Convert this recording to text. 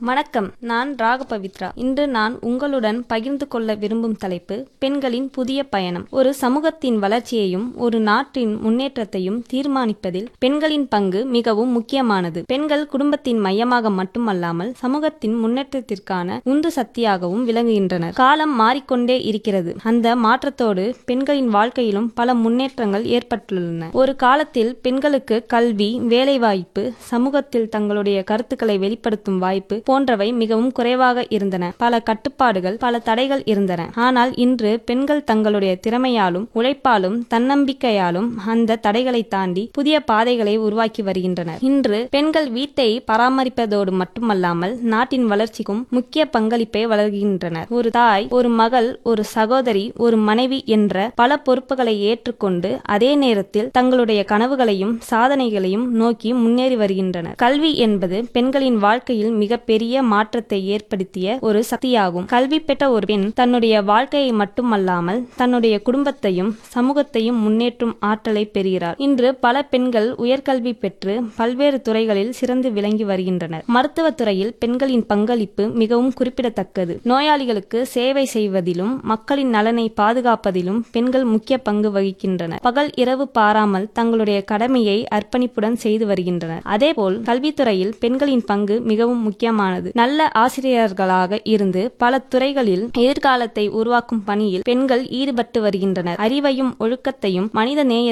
வணக்கம் நான் ராகபவித்ரா இன்று நான் உங்களுடன் பகிர்ந்து கொள்ள விரும்பும் தலைப்பு பெண்களின் புதிய பயணம் ஒரு சமூகத்தின் வளர்ச்சியையும் ஒரு நாட்டின் முன்னேற்றத்தையும் தீர்மானிப்பதில் பெண்களின் பங்கு மிகவும் முக்கியமானது பெண்கள் குடும்பத்தின் மையமாக மட்டுமல்லாமல் சமூகத்தின் முன்னேற்றத்திற்கான உந்து சக்தியாகவும் விளங்குகின்றனர் காலம் மாறிக்கொண்டே இருக்கிறது அந்த மாற்றத்தோடு பெண்களின் வாழ்க்கையிலும் பல முன்னேற்றங்கள் ஏற்பட்டுள்ளன ஒரு காலத்தில் பெண்களுக்கு கல்வி வேலைவாய்ப்பு சமூகத்தில் தங்களுடைய கருத்துக்களை வெளிப்படுத்தும் வாய்ப்பு போன்றவை மிகவும் குறைவாக இருந்தன பல கட்டுப்பாடுகள் பல தடைகள் இருந்தன ஆனால் இன்று பெண்கள் தங்களுடைய திறமையாலும் உழைப்பாலும் தன்னம்பிக்கையாலும் அந்த தடைகளை தாண்டி புதிய பாதைகளை உருவாக்கி வருகின்றனர் இன்று பெண்கள் வீட்டை பராமரிப்பதோடு மட்டுமல்லாமல் நாட்டின் வளர்ச்சிக்கும் முக்கிய பங்களிப்பை வழங்குகின்றனர் ஒரு தாய் ஒரு மகள் ஒரு சகோதரி ஒரு மனைவி என்ற பல பொறுப்புகளை ஏற்றுக்கொண்டு அதே நேரத்தில் தங்களுடைய கனவுகளையும் சாதனைகளையும் நோக்கி முன்னேறி வருகின்றனர் கல்வி என்பது பெண்களின் வாழ்க்கையில் மிகப்பெரிய மாற்றத்தை ஏற்படுத்திய ஒரு சக்தியாகும் கல்வி பெற்ற ஒரு பெண் தன்னுடைய வாழ்க்கையை மட்டுமல்லாமல் தன்னுடைய குடும்பத்தையும் சமூகத்தையும் முன்னேற்றும் ஆற்றலை பெறுகிறார் இன்று பல பெண்கள் உயர்கல்வி பெற்று பல்வேறு துறைகளில் சிறந்து விளங்கி வருகின்றனர் மருத்துவத் துறையில் பெண்களின் பங்களிப்பு மிகவும் குறிப்பிடத்தக்கது நோயாளிகளுக்கு சேவை செய்வதிலும் மக்களின் நலனை பாதுகாப்பதிலும் பெண்கள் முக்கிய பங்கு வகிக்கின்றனர் பகல் இரவு பாராமல் தங்களுடைய கடமையை அர்ப்பணிப்புடன் செய்து வருகின்றனர் அதேபோல் கல்வித்துறையில் பெண்களின் பங்கு மிகவும் முக்கியமானது நல்ல ஆசிரியர்களாக இருந்து பல துறைகளில் எதிர்காலத்தை உருவாக்கும் பணியில் பெண்கள் ஈடுபட்டு வருகின்றனர் அறிவையும் ஒழுக்கத்தையும் மனித நேயத்தையும்